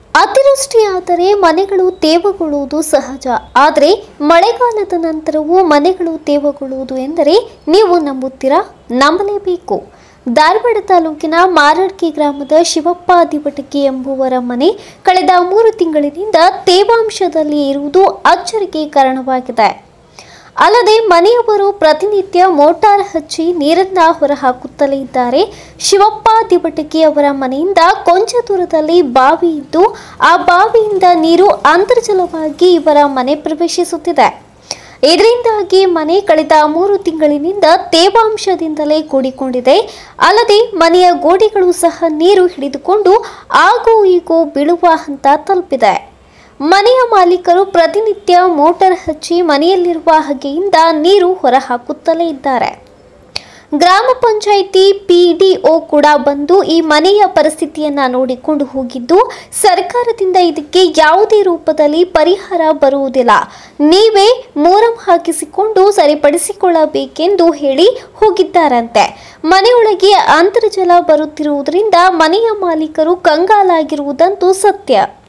ಅತಿವೃಷ್ಟಿಯಾದರೆ ಮನೆಗಳು ತೇವಗೊಳ್ಳುವುದು ಸಹಜ ಆದರೆ ಮಳೆಗಾಲದ ನಂತರವೂ ಮನೆಗಳು ತೇವಗೊಳ್ಳುವುದು ಎಂದರೆ ನೀವು ನಂಬುತ್ತೀರಾ ನಂಬಲೇಬೇಕು ಧಾರವಾಡ ತಾಲೂಕಿನ ಮಾರಡ್ಕಿ ಗ್ರಾಮದ ಶಿವಪ್ಪ ದಿವಟಗಿ ಎಂಬುವರ ಮನೆ ಕಳೆದ ಮೂರು ತಿಂಗಳಿನಿಂದ ತೇವಾಂಶದಲ್ಲಿ ಇರುವುದು ಅಚ್ಚರಿಗೆ ಕಾರಣವಾಗಿದೆ ಅಲ್ಲದೆ ಮನೆಯವರು ಪ್ರತಿನಿತ್ಯ ಮೋಟಾರ್ ಹಚ್ಚಿ ನೀರನ್ನ ಹೊರಹಾಕುತ್ತಲೇ ಇದ್ದಾರೆ ಶಿವಪ್ಪ ದಿವಟಗಿ ಅವರ ಮನೆಯಿಂದ ಕೊಂಚ ದೂರದಲ್ಲಿ ಬಾವಿ ಇದ್ದು ಆ ಬಾವಿಯಿಂದ ನೀರು ಅಂತರ್ಜಲವಾಗಿ ಇವರ ಮನೆ ಪ್ರವೇಶಿಸುತ್ತಿದೆ ಇದರಿಂದಾಗಿ ಮನೆ ಕಳೆದ ಮೂರು ತಿಂಗಳಿನಿಂದ ತೇವಾಂಶದಿಂದಲೇ ಕೂಡಿಕೊಂಡಿದೆ ಅಲ್ಲದೆ ಮನೆಯ ಗೋಡೆಗಳು ಸಹ ನೀರು ಹಿಡಿದುಕೊಂಡು ಆಗೋ ಈಗೋ ಬೀಳುವ ಹಂತ ತಲುಪಿದೆ ಮನೆಯ ಮಾಲೀಕರು ಪ್ರತಿನಿತ್ಯ ಮೋಟಾರ್ ಹಚ್ಚಿ ಮನೆಯಲ್ಲಿರುವ ಹಗೆಯಿಂದ ನೀರು ಹೊರಹಾಕುತ್ತಲೇ ಇದ್ದಾರೆ ಗ್ರಾಮ ಪಂಚಾಯಿತಿ ಪಿಡಿಒ ಕೂಡ ಬಂದು ಈ ಮನೆಯ ಪರಿಸ್ಥಿತಿಯನ್ನ ನೋಡಿಕೊಂಡು ಹೋಗಿದ್ದು ಸರ್ಕಾರದಿಂದ ಇದಕ್ಕೆ ಯಾವುದೇ ರೂಪದಲ್ಲಿ ಪರಿಹಾರ ಬರುವುದಿಲ್ಲ ನೀವೇ ಮೋರಂ ಹಾಕಿಸಿಕೊಂಡು ಸರಿಪಡಿಸಿಕೊಳ್ಳಬೇಕೆಂದು ಹೇಳಿ ಹೋಗಿದ್ದಾರಂತೆ ಮನೆಯೊಳಗೆ ಅಂತರ್ಜಲ ಬರುತ್ತಿರುವುದರಿಂದ ಮನೆಯ ಮಾಲೀಕರು ಕಂಗಾಲಾಗಿರುವುದಂತೂ ಸತ್ಯ